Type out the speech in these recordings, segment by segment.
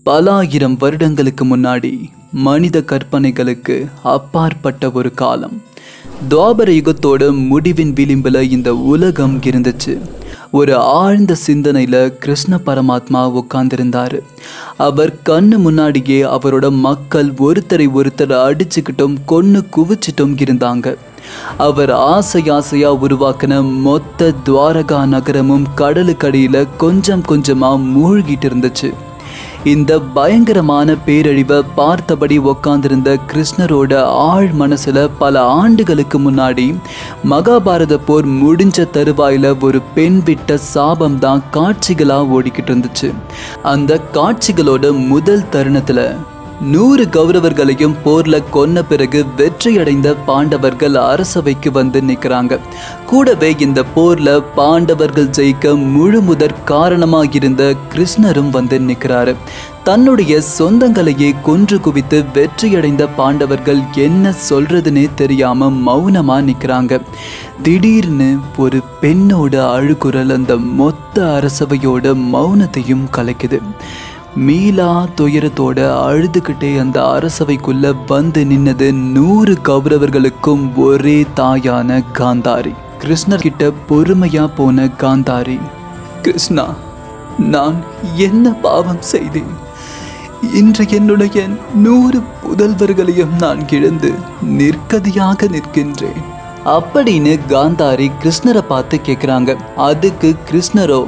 பல ஆயிரம் வருடங்களுக்கு முன்னாடி மனித கற்பனைகளுக்கு அப்பாற்பட்ட ஒரு காலம் துவாபர யுகத்தோட முடிவின் விளிம்பில் இந்த உலகம் இருந்துச்சு ஒரு ஆழ்ந்த சிந்தனையில் கிருஷ்ண பரமாத்மா உட்கார்ந்திருந்தாரு அவர் கண்ணு முன்னாடியே அவரோட மக்கள் ஒருத்தரை ஒருத்தர் அடிச்சுக்கிட்டும் கொன்னு குவிச்சிட்டும் இருந்தாங்க அவர் ஆசை ஆசையா உருவாக்கின மொத்த துவாரகா நகரமும் கடலுக்கடியில கொஞ்சம் கொஞ்சமா மூழ்கிட்டு இருந்துச்சு இந்த பயங்கரமான பேரழிவை பார்த்தபடி உக்காந்திருந்த கிருஷ்ணரோட ஆழ் மனசுல பல ஆண்டுகளுக்கு முன்னாடி மகாபாரத போர் முடிஞ்ச தருவாயில ஒரு பெண் விட்ட சாபம் தான் காட்சிகளா ஓடிக்கிட்டு இருந்துச்சு அந்த காட்சிகளோட முதல் தருணத்துல நூறு கௌரவர்களையும் போர்ல கொன்ன பிறகு வெற்றியடைந்த பாண்டவர்கள் அரசவைக்கு வந்து நிற்கிறாங்க கூடவே இந்த போர்ல பாண்டவர்கள் ஜெயிக்க முழு முதற் காரணமாக இருந்த கிருஷ்ணரும் வந்து நிற்கிறாரு தன்னுடைய சொந்தங்களையே கொன்று குவித்து வெற்றியடைந்த பாண்டவர்கள் என்ன சொல்றதுனே தெரியாம மௌனமா நிற்கிறாங்க திடீர்னு ஒரு பெண்ணோட அழுகுரல் அந்த மொத்த அரசவையோட மௌனத்தையும் கலைக்குது மீளா துயரத்தோட அழுதுகிட்டே அந்த அரசவைக்குள்ள வந்து நின்னது நூறு கௌரவர்களுக்கும் ஒரே தாயான காந்தாரி கிருஷ்ணர் கிட்ட பொறுமையா போன காந்தாரி கிருஷ்ணா நான் என்ன பாவம் செய்தேன் இன்று என்னுடைய நூறு புதல்வர்களையும் நான் இழந்து நிற்கதியாக நிற்கின்றேன் அப்படின்னு காந்தாரி கிருஷ்ணரை பார்த்து கேட்குறாங்க அதுக்கு கிருஷ்ணரோ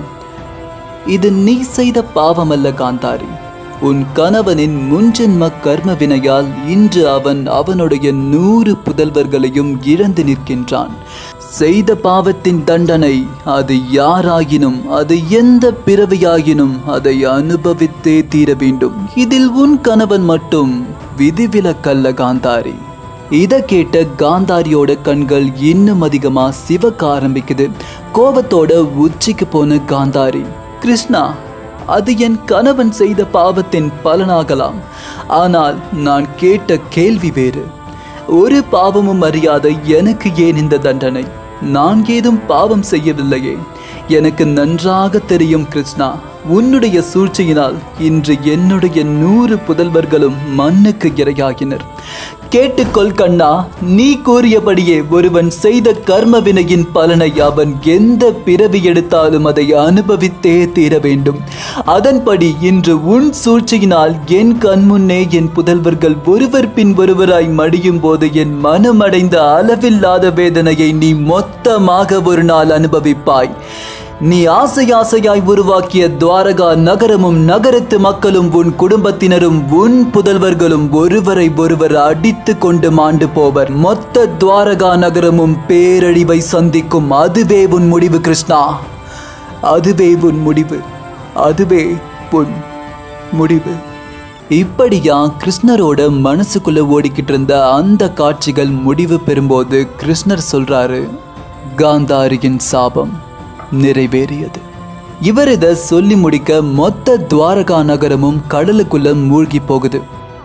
இது நீ செய்த பாவமல்ல காந்தாரி உன் கணவனின் முன்ஜென்ம கர்ம வினையால் இன்று அவன் அவனுடைய நூறு புதல்வர்களையும் இழந்து நிற்கின்றான் செய்த பாவத்தின் தண்டனை அது யாராயினும் அது எந்த பிறவியாயினும் அதை அனுபவித்தே தீர வேண்டும் இதில் உன் கணவன் மட்டும் விதிவிலக்கல்ல காந்தாரி இதை கேட்ட காந்தாரியோட கண்கள் இன்னும் அதிகமா சிவக்க ஆரம்பிக்குது கோபத்தோட உச்சிக்கு போன காந்தாரி கிருஷ்ணா அது என் கணவன் செய்த பாவத்தின் பலனாகலாம் ஆனால் நான் கேட்ட கேள்வி வேறு ஒரு பாவமும் அறியாத எனக்கு ஏன் இந்த தண்டனை நான் ஏதும் பாவம் செய்யவில்லையே எனக்கு நன்றாக தெரியும் கிருஷ்ணா உன்னுடைய சூழ்ச்சியினால் இன்று என்னுடைய நூறு புதல்வர்களும் மண்ணுக்கு இரையாகினர் கேட்டுக்கொள் கண்ணா நீ கூறியபடியே ஒருவன் செய்த கர்ம வினையின் பலனை அவன் எந்த பிறவி எடுத்தாலும் அதை அனுபவித்தே தீர வேண்டும் அதன்படி இன்று உன் சூழ்ச்சியினால் என் கண்முன்னே என் புதல்வர்கள் ஒருவர் பின் ஒருவராய் மடியும் போது என் மனமடைந்த அளவில்லாத வேதனையை நீ மொத்தமாக ஒரு நாள் அனுபவிப்பாய் நீ ஆசை ஆசையாய் உருவாக்கிய துவாரகா நகரமும் நகரத்து மக்களும் உன் குடும்பத்தினரும் உன் புதல்வர்களும் ஒருவரை ஒருவர் அடித்து கொண்டு மாண்டு போவர் மொத்த துவாரகா நகரமும் பேரழிவை சந்திக்கும் அதுவே உன் முடிவு கிருஷ்ணா அதுவே உன் முடிவு அதுவே உன் முடிவு இப்படியா கிருஷ்ணரோட மனசுக்குள்ள ஓடிக்கிட்டு இருந்த அந்த காட்சிகள் முடிவு பெறும்போது கிருஷ்ணர் சொல்றாரு காந்தாரியின் சாபம் நிறைவேறியது இவர் இதை சொல்லி முடிக்க மொத்த துவாரகா நகரமும் கடலுக்குள்ள மூழ்கி போகுது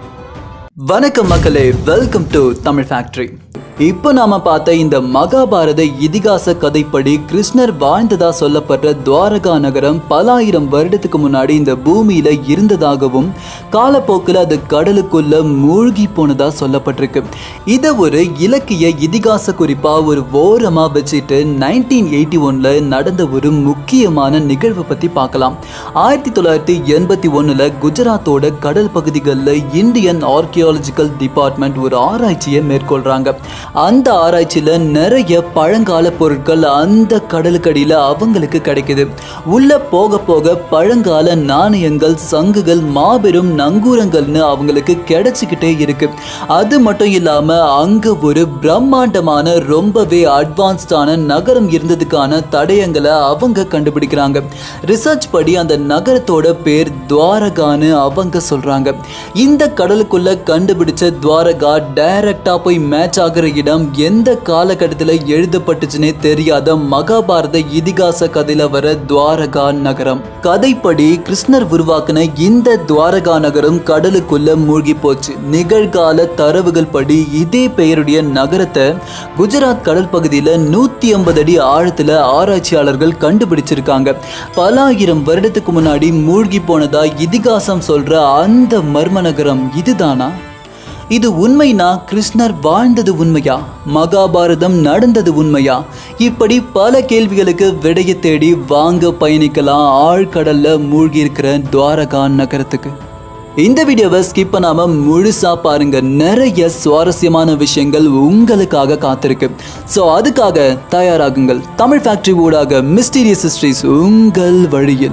வணக்கம் மக்களே வெல்கம் டு தமிழ் ஃபேக்டரி இப்போ நாம பார்த்த இந்த மகாபாரத இதிகாச கதைப்படி கிருஷ்ணர் வாழ்ந்ததா சொல்லப்படுற துவாரகா நகரம் பல ஆயிரம் வருடத்துக்கு முன்னாடி இந்த பூமியில இருந்ததாகவும் காலப்போக்கில் அது கடலுக்குள்ள மூழ்கி போனதா சொல்லப்பட்டிருக்கு இதை ஒரு இலக்கிய இதிகாச குறிப்பா ஒரு ஓரமா வச்சுட்டு நைன்டீன் எயிட்டி ஒன்ல நடந்த ஒரு முக்கியமான நிகழ்வை பத்தி பார்க்கலாம் ஆயிரத்தி தொள்ளாயிரத்தி எண்பத்தி ஒண்ணுல குஜராத்தோட கடல் பகுதிகளில் இந்தியன் ஆர்கியாலஜிக்கல் டிபார்ட்மெண்ட் ஒரு ஆராய்ச்சியை மேற்கொள்றாங்க அந்த ஆராய்ச்சியில நிறைய பழங்கால பொருட்கள் அந்த கடலுக்கடியில அவங்களுக்கு கிடைக்குது உள்ள போக போக பழங்கால நாணயங்கள் சங்குகள் மாபெரும் நங்கூரங்கள்னு அவங்களுக்கு கிடைச்சிக்கிட்டே இருக்கு அது மட்டும் இல்லாம அங்க ஒரு பிரம்மாண்டமான ரொம்பவே அட்வான்ஸ்டான நகரம் இருந்ததுக்கான தடயங்களை அவங்க கண்டுபிடிக்கிறாங்க ரிசர்ச் படி அந்த நகரத்தோட பேர் துவாரகான்னு அவங்க சொல்றாங்க இந்த கடலுக்குள்ள கண்டுபிடிச்ச துவாரகா டைரக்டா போய் மேட்ச் ஆகுற இடம் எந்த காலகட்டத்தில் எழுதப்பட்டுச்சுன்னே தெரியாத மகாபாரத இதிகாச கதையில வர துவாரகா நகரம் கதைப்படி கிருஷ்ணர் உருவாக்கின இந்த துவாரகா நகரம் கடலுக்குள்ள மூழ்கி போச்சு நிகழ்கால தரவுகள் படி இதே பெயருடைய நகரத்தை குஜராத் கடல் பகுதியில் நூத்தி ஐம்பது அடி ஆழத்துல ஆராய்ச்சியாளர்கள் கண்டுபிடிச்சிருக்காங்க பல ஆயிரம் வருடத்துக்கு முன்னாடி மூழ்கி போனதா இதிகாசம் சொல்ற அந்த மர்ம நகரம் இதுதானா இது உண்மைனா கிருஷ்ணர் வாழ்ந்தது உண்மையா மகாபாரதம் நடந்தது உண்மையா இப்படி பல கேள்விகளுக்கு விடையை தேடி வாங்க பயணிக்கலாம் ஆழ்கடல்ல மூழ்கி இருக்கிற துவாரகா நகரத்துக்கு இந்த வீடியோவை ஸ்கிப் பண்ணாம முழுசா பாருங்க நிறைய சுவாரஸ்யமான விஷயங்கள் உங்களுக்காக காத்திருக்கு ஸோ அதுக்காக தயாராகுங்கள் தமிழ் ஃபேக்டரி ஊடாக மிஸ்டீரியஸ் ஹிஸ்ட்ரிஸ் உங்கள் வழியில்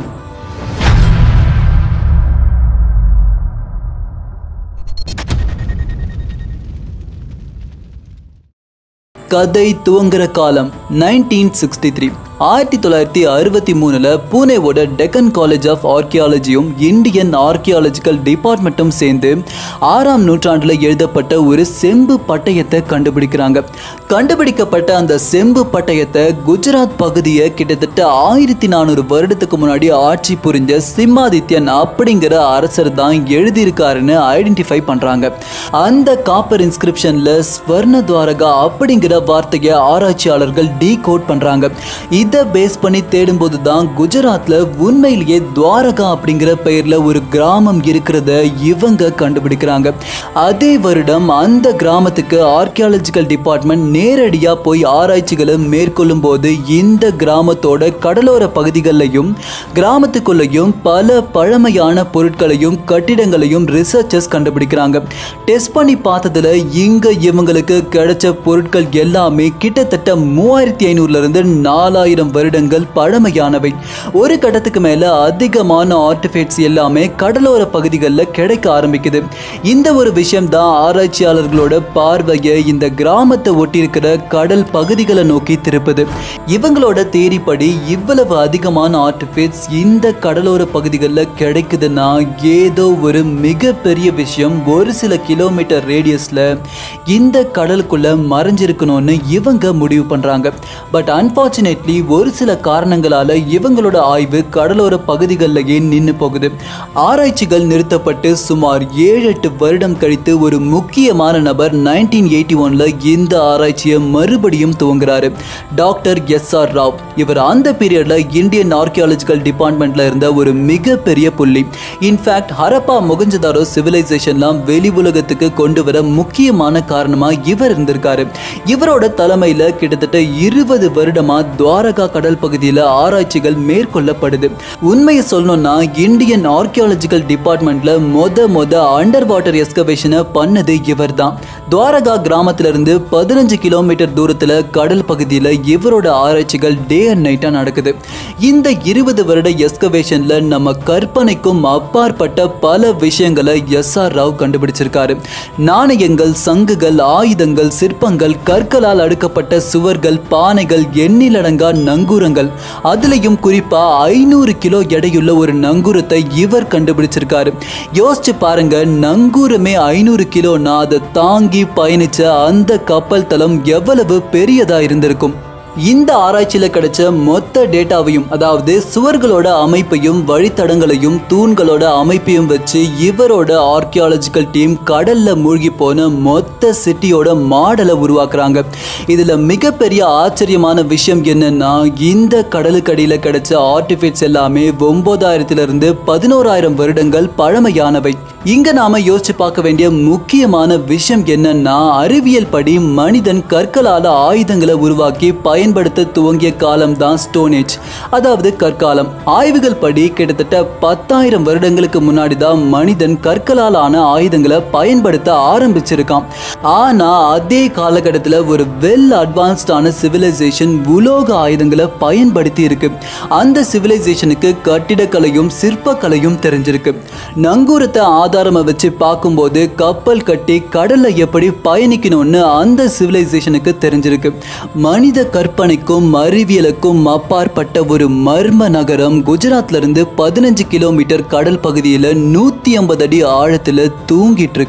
கதை துவங்குற காலம் நைன்டீன் சிக்ஸ்டி த்ரீ ஆயிரத்தி தொள்ளாயிரத்தி அறுபத்தி மூணில் பூனேவோட டெக்கன் காலேஜ் ஆஃப் ஆர்கியாலஜியும் இந்தியன் ஆர்கியாலஜிக்கல் டிபார்ட்மெண்ட்டும் சேர்ந்து ஆறாம் நூற்றாண்டில் எழுதப்பட்ட ஒரு செம்பு பட்டயத்தை கண்டுபிடிக்கிறாங்க கண்டுபிடிக்கப்பட்ட அந்த செம்பு பட்டயத்தை குஜராத் பகுதியை கிட்டத்தட்ட ஆயிரத்தி நானூறு வருடத்துக்கு முன்னாடி ஆட்சி புரிஞ்ச சிம்மாதித்யன் அப்படிங்கிற அரசர் தான் எழுதியிருக்காருன்னு ஐடென்டிஃபை பண்ணுறாங்க அந்த காப்பர் இன்ஸ்கிரிப்ஷனில் ஸ்வர்ண துவாரகா அப்படிங்கிற வார்த்தையை ஆராய்ச்சியாளர்கள் டீ கோட் பண்ணுறாங்க இதை பேஸ் பண்ணி தேடும்போது தான் குஜராத்தில் உண்மையிலேயே துவாரகா அப்படிங்கிற பெயரில் ஒரு கிராமம் இருக்கிறத இவங்க கண்டுபிடிக்கிறாங்க அதே வருடம் அந்த கிராமத்துக்கு ஆர்கியாலஜிக்கல் டிபார்ட்மெண்ட் நேரடியாக போய் ஆராய்ச்சிகளை மேற்கொள்ளும் போது இந்த கிராமத்தோட கடலோர பகுதிகளிலையும் கிராமத்துக்குள்ளேயும் பல பழமையான பொருட்களையும் கட்டிடங்களையும் ரிசர்ச்சர்ஸ் கண்டுபிடிக்கிறாங்க டெஸ்ட் பண்ணி பார்த்ததுல இங்க இவங்களுக்கு கிடைச்ச பொருட்கள் எல்லாமே கிட்டத்தட்ட மூவாயிரத்தி ஐநூறுல இருந்து நாலாயிரம் வருடங்கள் பழமையானவை ஒரு கட்டத்துக்கு மேல அதிகமான ஆர்டிஃபேக்ட்ஸ் எல்லாமே கடலோர பகுதிகளில் கிடைக்க ஆரம்பிக்குது இந்த ஒரு விஷயம் தான் ஆராய்ச்சியாளர்களோட பார்வையை இந்த கிராமத்தை ஒட்டியிருக்கிற கடல் பகுதிகளை நோக்கி திருப்புது இவங்களோட தேரிப்படி இவ்வளவு அதிகமான ஆர்டிஃபேக்ட்ஸ் இந்த கடலோர பகுதிகளில் கிடைக்குதுன்னா ஏதோ ஒரு மிகப்பெரிய விஷயம் ஒரு சில கிலோமீட்டர் ரேடியஸ்ல இந்த கடலுக்குள்ள மறைஞ்சிருக்கணும்னு இவங்க முடிவு பண்றாங்க பட் அன்பார்ச்சுனேட்லி ஒரு சில காரணங்களால இவங்களோட ஆய்வு கடலோர பகுதிகளிலேயே நின்று போகுது ஆராய்ச்சிகள் நிறுத்தப்பட்டு சுமார் ஏழு எட்டு வருடம் கழித்து ஒரு முக்கியமான நபர் நைன்டீன் எயிட்டி ஒன்ல இந்த ஆராய்ச்சியை மறுபடியும் துவங்குறாரு டாக்டர் எஸ் ஆர் ராவ் இவர் அந்த பீரியட்ல இந்தியன் ஆர்கியாலஜிக்கல் டிபார்ட்மெண்ட்ல இருந்த ஒரு மிகப்பெரிய புள்ளி இன்ஃபேக்ட் ஹரப்பா மொகஞ்சதாரோ சிவிலைசேஷன்லாம் வெளி உலகத்துக்கு கொண்டு வர முக்கியமான காரணமா இவர் இருந்திருக்காரு இவரோட தலைமையில கிட்டத்தட்ட இருபது வருடமா துவாரகா கடல் பகுதியில் ஆராய்ச்சிகள் மேற்கொள்ளப்படுது உண்மையை சொல்லணும்னா இந்தியன் ஆர்கியாலஜிக்கல் டிபார்ட்மெண்ட்ல மொத மொத அண்டர் வாட்டர் எஸ்கவேஷனை பண்ணது இவர் தான் துவாரகா கிராமத்துல இருந்து பதினஞ்சு கிலோமீட்டர் தூரத்துல கடல் பகுதியில் இவரோட ஆராய்ச்சிகள் டே அண்ட் நைட்டா நடக்குது இந்த இருபது வருட எஸ்கவேஷன்ல நம்ம கற்பனைக்கும் அப்பாற்பட்ட பல விஷயங்களை எஸ் ஆர் ராவ் கண்டுபிடிச்சிருக்காரு நாணயங்கள் சங்குகள் ஆயுதங்கள் சிற்பங்கள் கற்களால் அடுக்கப்பட்ட சுவர்கள் பானைகள் எண்ணிலடங்கா நங்கூரங்கள் அதுலயும் குறிப்பா ஐநூறு கிலோ எடையுள்ள ஒரு நங்கூரத்தை இவர் கண்டுபிடிச்சிருக்காரு யோசிச்சு பாருங்க நங்கூரமே ஐநூறு கிலோனா அதை தாங்கி பயணிச்ச அந்த கப்பல் தளம் எவ்வளவு பெரியதா இருந்திருக்கும் இந்த ஆராய்ச்சியில் கிடைச்ச மொத்த டேட்டாவையும் அதாவது சுவர்களோட அமைப்பையும் வழித்தடங்களையும் தூண்களோட அமைப்பையும் வச்சு இவரோட ஆர்கியாலஜிக்கல் டீம் கடல்ல மூழ்கி போன மொத்த சிட்டியோட மாடலை உருவாக்குறாங்க இதுல மிகப்பெரிய ஆச்சரியமான விஷயம் என்னன்னா இந்த கடலுக்கடியில் கிடைச்ச ஆர்டிஃபிக்ட்ஸ் எல்லாமே ஒன்பதாயிரத்துல இருந்து பதினோராயிரம் வருடங்கள் பழமையானவை இங்க நாம யோசிச்சு பார்க்க வேண்டிய முக்கியமான விஷயம் என்னன்னா அறிவியல் படி மனிதன் கற்களால ஆயுதங்களை உருவாக்கி பயன்படுத்த துவங்கிய காலம் தான் ஸ்டோனேஜ் அதாவது கற்காலம் ஆய்வுகள் படி கிட்டத்தட்ட பத்தாயிரம் வருடங்களுக்கு முன்னாடி தான் மனிதன் கற்களால் ஆன ஆயுதங்களை பயன்படுத்த ஆரம்பிச்சிருக்கான் ஆனா அதே காலகட்டத்தில் ஒரு வெல் அட்வான்ஸ்டான சிவிலைசேஷன் உலோக ஆயுதங்களை பயன்படுத்தி இருக்கு அந்த சிவிலைசேஷனுக்கு கட்டிடக்கலையும் சிற்பக்கலையும் தெரிஞ்சிருக்கு நங்கூரத்தை ஆதாரமா வச்சு பார்க்கும்போது கப்பல் கட்டி கடல்ல எப்படி பயணிக்கணும்னு அந்த சிவிலைசேஷனுக்கு தெரிஞ்சிருக்கு மனித கற்பனைக்கும் அறிவியலுக்கும் அப்பாற்பட்ட ஒரு மர்ம நகரம் குஜராத்ல இருந்து பதினஞ்சு கிலோமீட்டர் கடல் பகுதியில் நூத்தி ஐம்பது அடி ஆழத்துல தூங்கிட்டு இருக்கு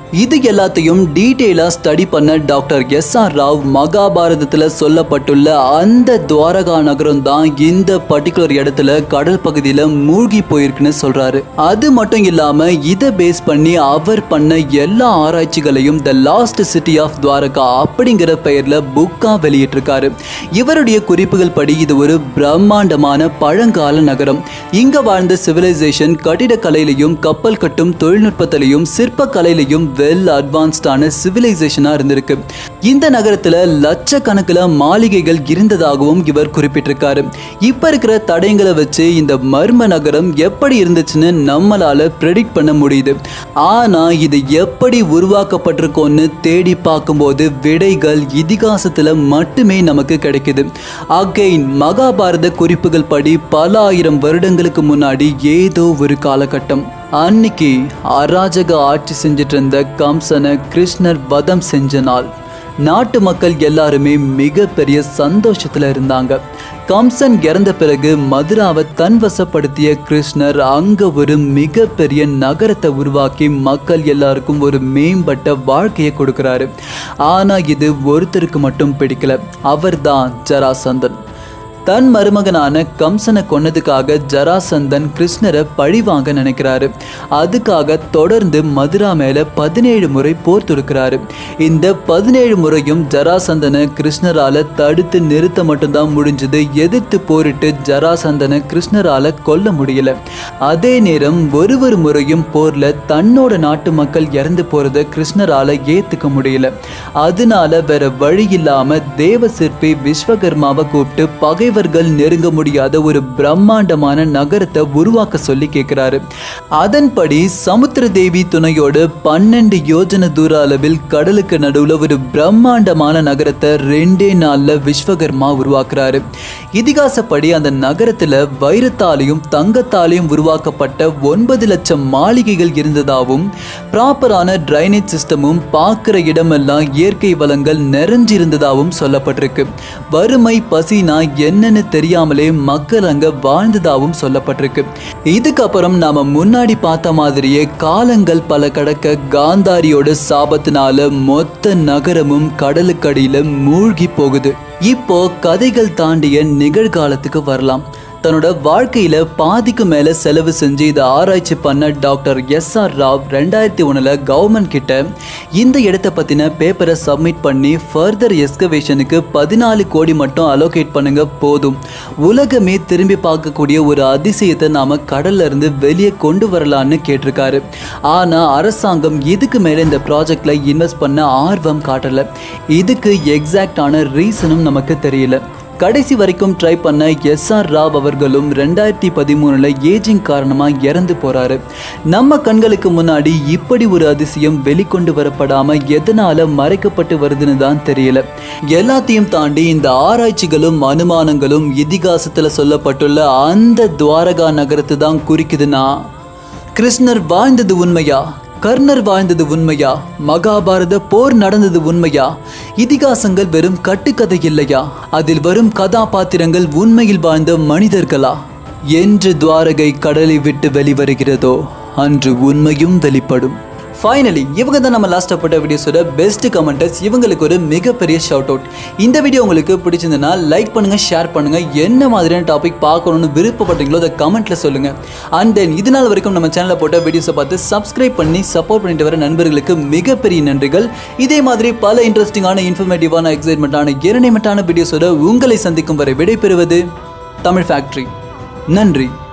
இது எல்லாத்தையும் டீட்டெயிலாக ஸ்டடி பண்ண டாக்டர் எஸ் ஆர் ராவ் மகாபாரதத்தில் சொல்லப்பட்டுள்ள அந்த துவாரகா நகரம் தான் இந்த பர்டிகுலர் இடத்துல கடல் பகுதியில் மூழ்கி போயிருக்குன்னு சொல்றாரு அது மட்டும் இல்லாம இதை பேஸ் பண்ணி அவர் பண்ண எல்லா ஆராய்ச்சிகளையும் the lost city of Dwaraka அப்படிங்கிற பெயர்ல புக்கா வெளியிட்டிருக்காரு இவருடைய குறிப்புகள் படி இது ஒரு பிரம்மாண்டமான பழங்கால நகரம் இங்க வாழ்ந்த சிவிலைசேஷன் கட்டிடக்கலையிலையும் கப்பல் கட்டும் தொழில்நுட்பத்திலையும் சிற்பக்கலையிலையும் வெல் அட்வான்ஸ்டான சிவிலைசேஷனா இருந்திருக்கு இந்த நகரத்துல லட்சக்கணக்கில் மாளிகைகள் இருந்ததாகவும் இவர் குறிப்பிட்டிருக்காரு இப்ப இருக்கிற தடயங்களை வச்சு இந்த மர்ம நகரம் எப்படி இருந்துச்சுன்னு நம்மளால ப்ரெடிக்ட் பண்ண முடியுது ஆனா இது எப்படி உருவாக்கப்பட்டிருக்கோன்னு தேடி பார்க்கும்போது விடைகள் இதிகாசத்துல மட்டுமே நமக்கு கிடைக்குது அகைன் மகாபாரத குறிப்புகள் படி பல ஆயிரம் வருடங்களுக்கு முன்னாடி ஏதோ ஒரு காலகட்டம் அன்னைக்கு அராஜக ஆட்சி செஞ்சிட்டு இருந்த கம்சனை கிருஷ்ணர் வதம் செஞ்ச நாள் நாட்டு மக்கள் எல்லாருமே மிகப்பெரிய சந்தோஷத்துல இருந்தாங்க கம்சன் இறந்த பிறகு மதுராவை தன் வசப்படுத்திய கிருஷ்ணர் அங்க ஒரு மிகப்பெரிய நகரத்தை உருவாக்கி மக்கள் எல்லாருக்கும் ஒரு மேம்பட்ட வாழ்க்கையை கொடுக்கிறாரு ஆனா இது ஒருத்தருக்கு மட்டும் பிடிக்கல அவர்தான் ஜராசந்தன் தன் மருமகனான கம்சனை கொன்னதுக்காக ஜராசந்தன் கிருஷ்ணரை பழிவாங்க நினைக்கிறாரு அதுக்காக தொடர்ந்து மதுரா மேல பதினேழு முறை போர் தொடுக்கிறாரு இந்த பதினேழு முறையும் ஜராசந்தனை கிருஷ்ணரால தடுத்து நிறுத்த மட்டும்தான் முடிஞ்சது எதிர்த்து போரிட்டு ஜராசந்தனை கிருஷ்ணரால கொல்ல முடியல அதே நேரம் ஒரு ஒரு முறையும் போர்ல தன்னோட நாட்டு மக்கள் இறந்து போறத கிருஷ்ணரால ஏத்துக்க முடியல அதனால வேற வழி இல்லாம தேவ சிற்பி விஸ்வகர்மாவை கூப்பிட்டு பகைவர்கள் நெருங்க முடியாத ஒரு பிரம்மாண்டமான நகரத்தை உருவாக்க சொல்லி கேட்கிறாரு அதன்படி சமுத்திர தேவி துணையோடு பன்னெண்டு யோஜன தூர அளவில் கடலுக்கு நடுவுல ஒரு பிரம்மாண்டமான நகரத்தை ரெண்டே நாள்ல விஸ்வகர்மா உருவாக்குறாரு இதிகாசப்படி அந்த நகரத்துல வைரத்தாலையும் தங்கத்தாலையும் உருவாக்கப்பட்ட ஒன்பது லட்சம் மாளிகைகள் இருந்ததாகவும் ப்ராப்பரான டிரைனேஜ் சிஸ்டமும் பார்க்குற இடமெல்லாம் இயற்கை வளங்கள் நிறைஞ்சிருந்ததாகவும் சொல்லப்பட்டிருக்கு வறுமை பசினா என்னன்னு தெரியாமலே மக்கள் அங்க வாழ்ந்ததாகவும் சொல்லப்பட்டிருக்கு இதுக்கப்புறம் நாம முன்னாடி பார்த்த மாதிரியே காலங்கள் பல கடக்க காந்தாரியோட சாபத்தினால மொத்த நகரமும் கடலுக்கடியில மூழ்கி போகுது இப்போ கதைகள் தாண்டிய நிகழ்காலத்துக்கு வரலாம் தன்னோட வாழ்க்கையில பாதிக்கு மேல செலவு செஞ்சு இதை ஆராய்ச்சி பண்ண டாக்டர் எஸ் ஆர் ராவ் ரெண்டாயிரத்தி ஒண்ணுல கவர்மெண்ட் கிட்ட இந்த இடத்தை பத்தின பேப்பரை சப்மிட் பண்ணி ஃபர்தர் எஸ்கவேஷனுக்கு பதினாலு கோடி மட்டும் அலோகேட் பண்ணுங்க போதும் உலகமே திரும்பி பார்க்கக்கூடிய ஒரு அதிசயத்தை நாம கடல்ல இருந்து வெளியே கொண்டு வரலான்னு கேட்டிருக்காரு ஆனா அரசாங்கம் இதுக்கு மேல இந்த ப்ராஜெக்ட்ல இன்வெஸ்ட் பண்ண ஆர்வம் காட்டல இதுக்கு எக்ஸாக்டான ரீசனும் நமக்கு தெரியல கடைசி வரைக்கும் ட்ரை பண்ண எஸ் ஆர் ராவ் அவர்களும் ரெண்டாயிரத்தி பதிமூணுல ஏஜிங் காரணமா இறந்து போறாரு நம்ம கண்களுக்கு முன்னாடி இப்படி ஒரு அதிசயம் வெளிக்கொண்டு வரப்படாம எதனால மறைக்கப்பட்டு வருதுன்னு தான் தெரியல எல்லாத்தையும் தாண்டி இந்த ஆராய்ச்சிகளும் அனுமானங்களும் இதிகாசத்துல சொல்லப்பட்டுள்ள அந்த துவாரகா நகரத்தை தான் குறிக்குதுன்னா கிருஷ்ணர் வாழ்ந்தது உண்மையா கர்ணர் வாழ்ந்தது உண்மையா மகாபாரத போர் நடந்தது உண்மையா இதிகாசங்கள் வெறும் கட்டுக்கதை இல்லையா அதில் வரும் கதாபாத்திரங்கள் உண்மையில் வாழ்ந்த மனிதர்களா என்று துவாரகை கடலை விட்டு வெளிவருகிறதோ அன்று உண்மையும் வெளிப்படும் ஃபைனலி இவங்க தான் நம்ம லாஸ்ட்டாக போட்ட வீடியோஸோட பெஸ்ட் கமெண்டர்ஸ் இவங்களுக்கு ஒரு மிகப்பெரிய ஷவுட் அவுட் இந்த வீடியோ உங்களுக்கு பிடிச்சிருந்ததுன்னா லைக் பண்ணுங்க ஷேர் பண்ணுங்க என்ன மாதிரியான டாபிக் பார்க்கணும்னு விருப்பப்பட்டீங்களோ அதை கமெண்ட்ல சொல்லுங்க அண்ட் தென் இது நாள் வரைக்கும் நம்ம சேனலில் போட்ட வீடியோஸை பார்த்து சப்ஸ்கிரைப் பண்ணி சப்போர்ட் பண்ணிட்டு வர நண்பர்களுக்கு மிகப்பெரிய நன்றிகள் இதே மாதிரி பல இன்ட்ரெஸ்டிங்கான இன்ஃபர்மேட்டிவான எக்ஸைட்மெண்ட்டான இரணைமெண்ட்டான வீடியோஸோட உங்களை சந்திக்கும் வரை விடைபெறுவது தமிழ் ஃபேக்ட்ரி நன்றி